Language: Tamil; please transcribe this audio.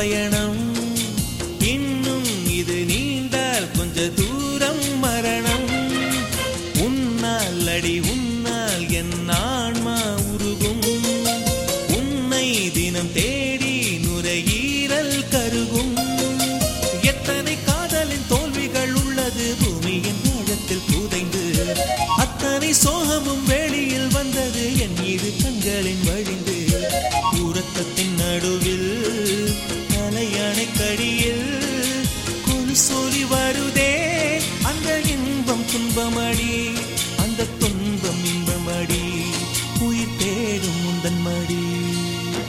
பயணம் இன்னும் இது நீண்டால் கொஞ்ச தூரம் மரணம் உன்னால் அடி உன்னால் என் ஆன்மா உருகும் உன்னை தினம் தேடி நுரையீரல் கருகும் எத்தனை காதலின் தோல்விகள் உள்ளது பூமியின் ஆழத்தில் புதைந்து அத்தனை சோகமும் வெளியில் வந்தது என் இரு கண்களின் வழிந்து உறக்கத்தின் நடுவில் தலையணை கடியில் கொலு சொல்லி வருதே அந்த இன்பம் துன்பமடா